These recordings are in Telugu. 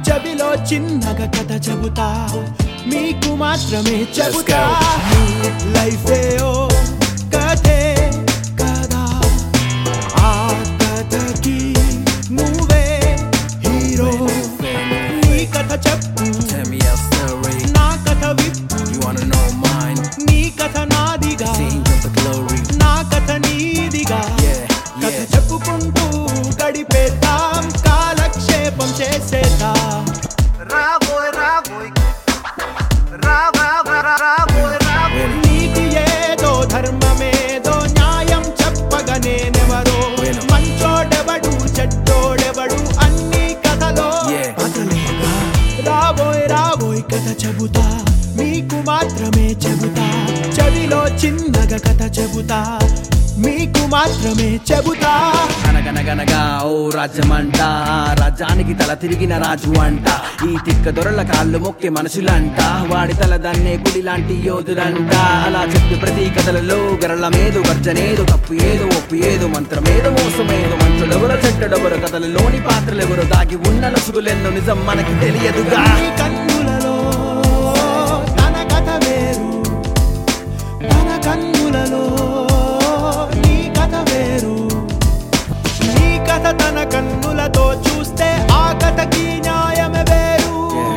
చెవిలో చిన్నగా కథ చెబుతా మీకు మాత్రమే చెబుతా లైఫే ఓ కథే కదా ఆ కథకి నువ్వే హీరో నీ కథ చెప్పు Tell me your story. నా కథ విప్పు You wanna know mine? నీ కథ నాదిగా Sing of the glory. నా కథ నీదిగా Yeah, కథ yeah. చెప్పుకుంటూ గడిపేద్దాం కాలక్షేపం చేసేద్దాం రాబోయ్ రాబోయ్ రా రా రా రా రాబోయ్ రాబోయ్ నీతి ఏదో ధర్మమేదో న్యాయం చెప్పగా నేనెవరో Bueno. మంచోడెవడు చెడ్డోడెవడు అన్ని కథలో Yeah. కథలేగా రాబోయ్ రాబోయ్ కథ చెబుతా మీకు మాత్రమే చెబుతా చెవిలో చిన్నగా కథ చెబుతా మీకు మాత్రమే చెబుతా అనగనగనగా ఓ రాజ్యమంట రాజ్యానికి తల తిరిగిన రాజు అంట ఈ తిక్క దొరల కాళ్ళు మొక్కే మనుషులంట వాడి తల దన్నే గుడి లాంటి యోధులంట అలా చెప్పి ప్రతి కథలలో గరళమేదో గర్జనేదో తప్పు ఏదో ఒప్పు ఏదో మంత్రమేదో మోసమేదో మంచుడెవరో చెడ్డడెవరో కథలలోని పాత్రలెవరో దాగి ఉన్న లసుగులెన్నో నిజం మనకి తెలియదుగా నీ కన్నులలో తన కథ వేరు తన కన్నులలో నీ కథ వేరు నీ కథ తన కన్నులతో చూస్తే ఆ కథకి న్యాయమే వేరు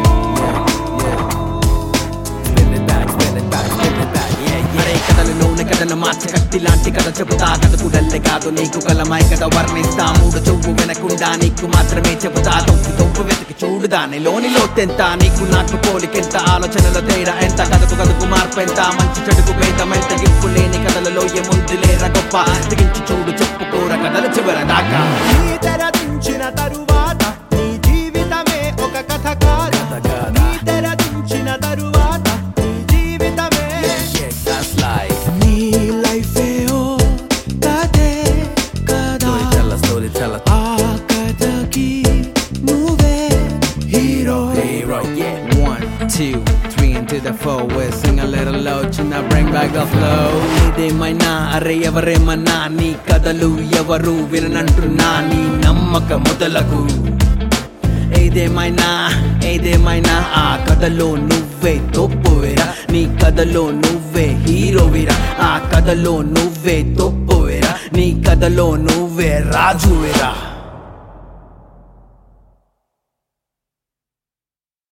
అరే కథలలోని కథను మార్చి కత్తి లాంటి కథ చెబుతా కథకు డల్లె కాదు నీకు కలమాయి కథ వర్ణిస్తా మూడు చెవు వినకుండా నీకు మాత్రమే చెబుతా తొప్పు తొప్పు వెతికి చూడు దానిలోని లోతెంత నీకు నాకు పోలికెంత ఆలోచనల తేడా ఎంత కథకు కథకు మార్పు ఎంత మంచి చెడుకు భేదం ఎంత గింపు లేని కథలలో ఏముంది లేరా గొప్ప తెగించి చూడు చెప్పుకోర కథల చివర దాకా నీ తెరదించిన తరువాత నీ జీవితమే ఒక కథ కాదా నీ తెరదించిన తరువాత నీ జీవితమే నీ లైఫే ఓ కథే కదా ఆ కథకి నువ్వే hero One, two, three into the four. We'll sing a little low to now bring back the flow. ఇదేమైనా అరే ఎవరేమన్నా నీ కథలు ఎవరు విననంటున్నా నీ నమ్మక మొదలకు ఏదేమైనా ఏదేమైనా ఆ కథలో నువ్వే తొప్పువేరా నీ కథలో నువ్వే హీరోవిరా ఆ కథలో నువ్వే తొప్పువేరా నీ కథలో నువ్వే రాజువేరా